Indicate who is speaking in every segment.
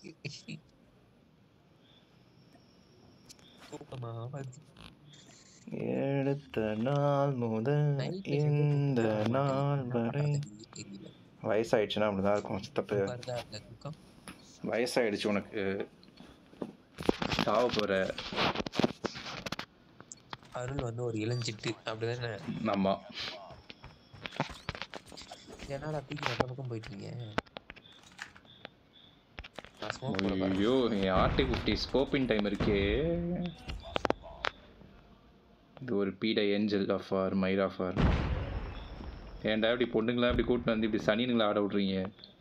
Speaker 1: தூக்கமா வருது
Speaker 2: எடுத்த நாள் முதல்
Speaker 1: நைட்டு
Speaker 2: இந்த நாள் வரை வயசாயிடுச்சுன்னா அப்படிதான் இருக்கும் சித்தப்பு
Speaker 1: வருதா அந்த தூக்கம்
Speaker 2: வயசாயிடுச்சு உனக்கு சாவ போற
Speaker 1: அருள் வந்து ஒரு இளஞ்சிட்டு அப்படிதானே
Speaker 2: ஆமா
Speaker 1: என்னால தூக்கி அந்த பக்கம் போயிட்டீங்க நான் smoke போட பாரு.
Speaker 2: ஐயோ என் ஆர்டி ஃபிஃப்டி ஸ்கோப்பிங் டைம் இருக்கே இது ஒரு பீட ஏஞ்சல் ஆஃப் ஆர் மைர் ஆஃப் ஆர் ஏன்டா இப்படி பொண்ணுங்களா இப்படி கூட்டிட்டு வந்து இப்படி சனினுங்களா ஆட விட்றீங்க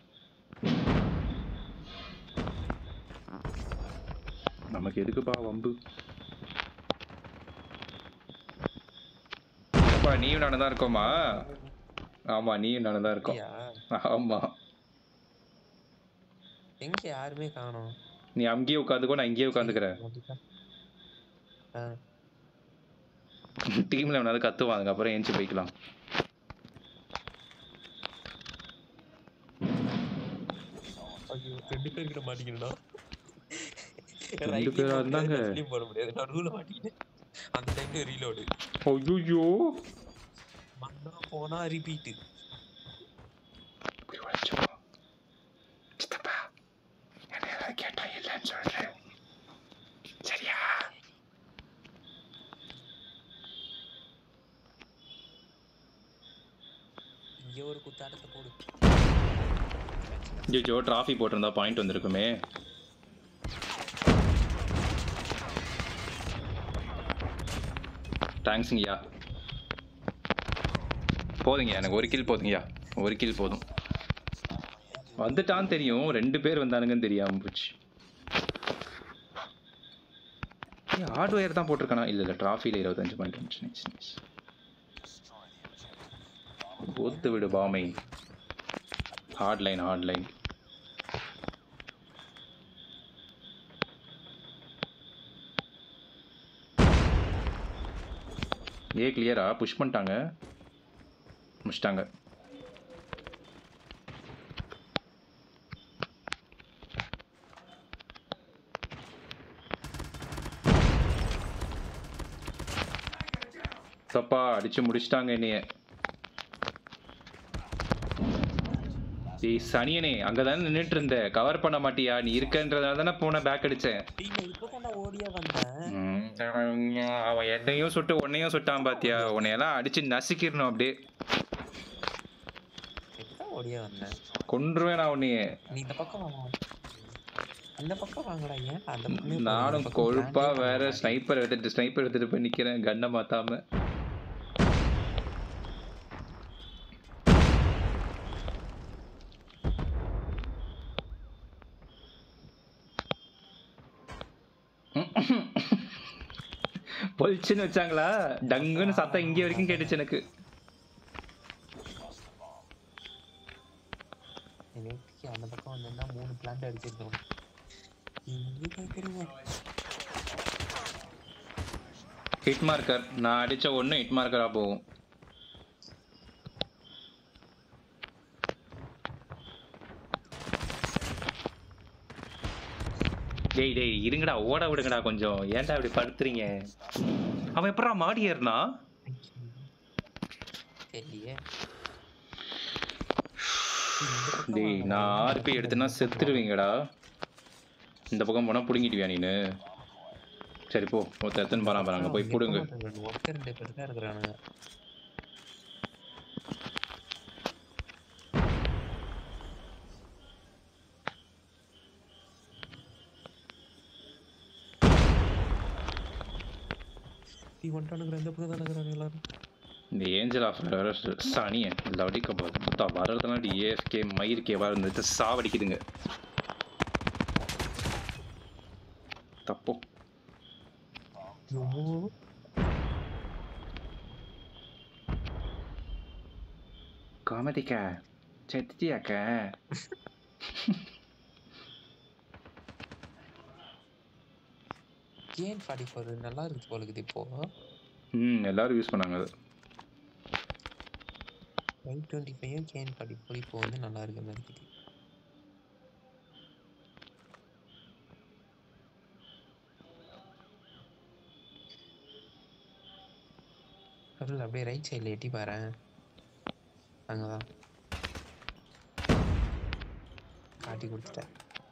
Speaker 2: நமக்கு எதுக்குப்பா வம்பு அப்பா நீயும் நானும் தான் இருக்கோமா ஆமா நீயும் நானும் தான் இருக்கோம்
Speaker 1: அப்படியா?
Speaker 2: ஆமா
Speaker 1: எங்க யாருமே காணோம்
Speaker 2: நீ அங்கேயே உட்காந்துக்கோ நான் இங்கேயே உட்காந்துக்கிறேன்
Speaker 1: ஆ,
Speaker 2: டீம்ல வேணாலும் கத்துவான் அதுக்கப்புறம் ஏஞ்சி போய்க்கலாம்
Speaker 1: ஐயோ ரெண்டு பேர் கிட்ட மாட்டிக்கணும்டா
Speaker 2: ரெண்டு பேரா இருந்தாங்க?
Speaker 1: போட முடியாது நான் ரூல மாட்டிக்கிட்டேன் அந்த டைம்ல ரீலோடு
Speaker 2: ஐயோ
Speaker 1: வந்தா போனா ரிப்பீட்
Speaker 2: இப்படி உழைச்சோம் சித்தப்பா என்ன ஏதாவது கேட்டா இல்லைன்னு சொல்றேன் சரியா
Speaker 1: இங்க ஒரு குத்தாட்டத்தை போடு
Speaker 2: ஜோ டிராஃபி போட்டிருந்தா பாயிண்ட் வந்திருக்குமே தேங்க்ஸுங்கய்யா போதுங்க எனக்கு ஒரு கில் போதுங்கய்யா ஒரு கில் போதும் வந்துட்டான்னு தெரியும் ரெண்டு பேர் வந்தானுங்கன்னு தெரியாம போச்சு ஹார்ட்வேர் தான் போட்டிருக்கானா இல்லை இல்லை ட்ராஃபியில் இருபத்தஞ்சு பாயிண்ட் வந்துச்சு நைஸ் நைஸ் ஒத்து விடு பாமை ஹார்ட் லைன் ஹார்ட் லைன் ஏ கிளியரா புஷ் பண்ணிட்டாங்க முடிச்சிட்டாங்க தப்பா அடிச்சு முடிச்சிட்டாங்க என்னைய ஏய் சனியனே அங்கதானே நின்னுட்டு இருந்த கவர் பண்ண மாட்டியா நீ இருக்கன்றதால தானே போன பேக் அடிச்சேன்
Speaker 1: டேய் நான் இப்போ தானே ஓடியா வந்தேன்
Speaker 2: ம், அவன் என்னையும் சுட்டு உன்னையும் சுட்டான் பாத்தியா உன்னையெல்லாம் அடிச்சு நசுக்கிடணும் அப்படியே
Speaker 1: எப்பதான் ஓடியா வந்தேன்
Speaker 2: கொன்றுவேன் நான் உன்னைய
Speaker 1: நீ இந்த பக்கம் வாங்க அந்த பக்கம் வாங்கடா ஏன் அந்த பக்கமே போறீங்க?
Speaker 2: நானும்
Speaker 1: இந்த பக்கம்
Speaker 2: கொழுப்பா
Speaker 1: plan ஏ
Speaker 2: வேற
Speaker 1: பண்ண
Speaker 2: ஸ்னைப்பர் எடுத்துட்டு ஸ்னைப்பர் எடுத்துட்டு போய் நிக்கிறேன் கண்ணை மாத்தாம பொலிச்சுன்னு வச்சாங்களா டங்குன்னு சத்தம் இங்கே வரைக்கும் கேட்டுச்சு எனக்கு
Speaker 1: நேற்றுக்கு அந்த பக்கம் வந்திருந்தா மூணு பிளான்ட் அடிச்சிருக்கோம் இங்கே கேட்குறீங்க
Speaker 2: ஹிட் மார்க்கர் நான் அடிச்ச ஒண்ணு ஹிட் மார்க்கரா போகும் டேய் டேய் இருங்கடா ஓட விடுங்கடா கொஞ்சம் ஏன்டா இப்படி படுத்துறீங்க அவன் எப்படா மாடி ஏறினா
Speaker 1: தெரியலையே
Speaker 2: டேய் நான் ஆர்பி எடுத்தேன்னா செத்துடுவீங்கடா இந்த பக்கம் போனா புடுங்கிட்டுவியா நீனு சரி போ ஒருத்தர் எத்தனை போறான் பாருங்க போய் புடுங்க
Speaker 1: ஒருத்தர் ரெண்டு பேர் தான் இருக்கிறானுங்க நீ வந்துட்டானுங்கிற இந்த பக்கம் தான் இருக்கிறாங்க எல்லாரும்
Speaker 2: இந்த ஏஞ்சல் ஆஃப் சனிய லவடிக்க போகுது மொத்தம் வர்றதுலாம் ஏஎஃப்கே மயிர் கேவா இருந்தது சாவடிக்குதுங்க தப்போ
Speaker 1: ஐயோ
Speaker 2: காமெடிக்கா செத்துட்டியாக்கா
Speaker 1: கேன் ஃபார்ட்டி ஃபோர் நல்லா இருக்கு போல இருக்குது இப்போ
Speaker 2: ம் எல்லாரும் யூஸ் பண்ணாங்க அது
Speaker 1: one twenty five can forty four இப்போ வந்து நல்லா இருக்கு மாதிரி இருக்குது அருள் அப்படியே ரைட் சைடில் எட்டி பாரு அங்கதான் காட்டி கொடுத்துட்டேன்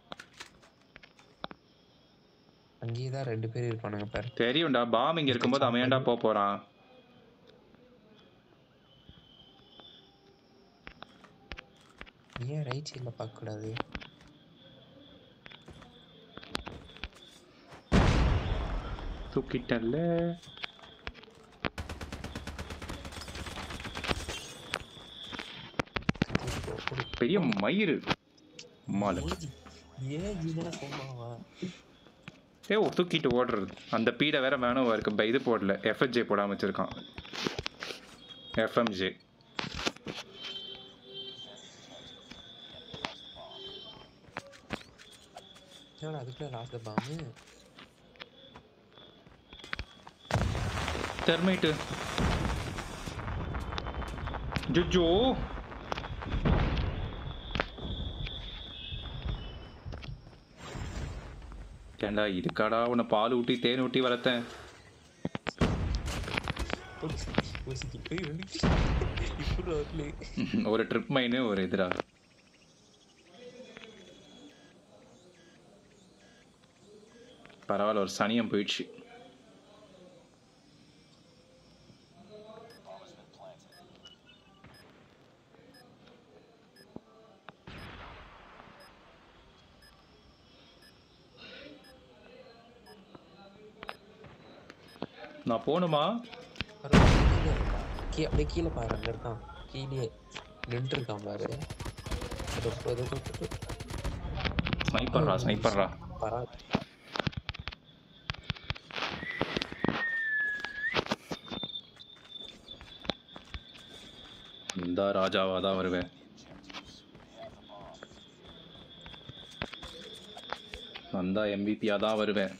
Speaker 1: அங்கேயே தான் ரெண்டு பேர் இருப்பானுங்க பாரு
Speaker 2: தெரியும்டா பாம் இங்க இருக்கும்போது அவன் ஏன்டா போக போறான்
Speaker 1: நீ ஏன் ரைட் சைடில் பார்க்கக்கூடாது
Speaker 2: தூக்கிட்டல்ல பெரிய மயிறு மாலு
Speaker 1: ஏன் இதெல்லாம் சொன்னாவா
Speaker 2: ஏ ஓ, தூக்கிட்டு ஓடுறது அந்த பீடை வேற வேணும் இருக்கு ப- இது போடல எஃப்எஃப்ஜே போடாம வச்சிருக்கான் எஃப்எம்ஜே
Speaker 1: ஏன்னா அதுக்குள்ள லாஸ்ட் பாம்பு
Speaker 2: தெர்மைட்டு ஜுஜோ ஏண்டா இதுக்காடா உன்னை பால் ஊட்டி தேன் ஊட்டி வளர்த்தேன்
Speaker 1: போய் ரெண்டு இப்படி வரல
Speaker 2: ஒரு ட்ரிப் மைனு ஒரு இதுடா பரவாயில்ல ஒரு சனியம் போயிடுச்சு நான் போகணுமா
Speaker 1: கீ அப்படியே கீழே பாரு அங்க இருக்கான் கீழே நின்று இருக்கான் பாரு அது அது அது
Speaker 2: ஸ்னைப்பர்ரா ஸ்னைப்பர்ரா
Speaker 1: வரா
Speaker 2: இந்த ராஜாவா தான் வருவேன் வந்தா எம்பிபியா தான் வருவேன்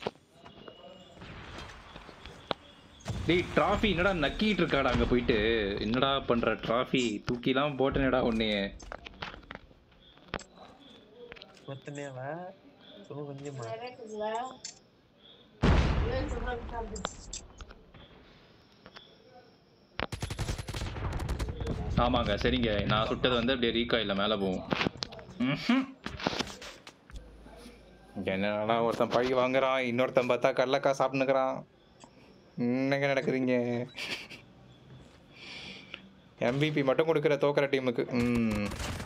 Speaker 2: டேய் டிராஃபி என்னடா நக்கிட்டு இருக்காடா அங்க போயிட்டு என்னடா பண்ற டிராஃபி தூக்கிலாம் போட்டேனடா உன்னைய
Speaker 1: மொத்தமேவா சும்மா கொஞ்சமா
Speaker 2: ஆமாங்க சரிங்க நான் சுட்டது வந்து அப்படியே ரீகாயில் மேலே போகும் ம்ஹும். என்னடா ஒருத்தன் பழி வாங்குறான் இன்னொருத்தன் பார்த்தா கடலக்காய் சாப்பிட்டுக்கிறான் என்னங்க நடக்குதுங்க எம்பிபி மட்டும் கொடுக்குற தோக்குற டீமுக்கு ம்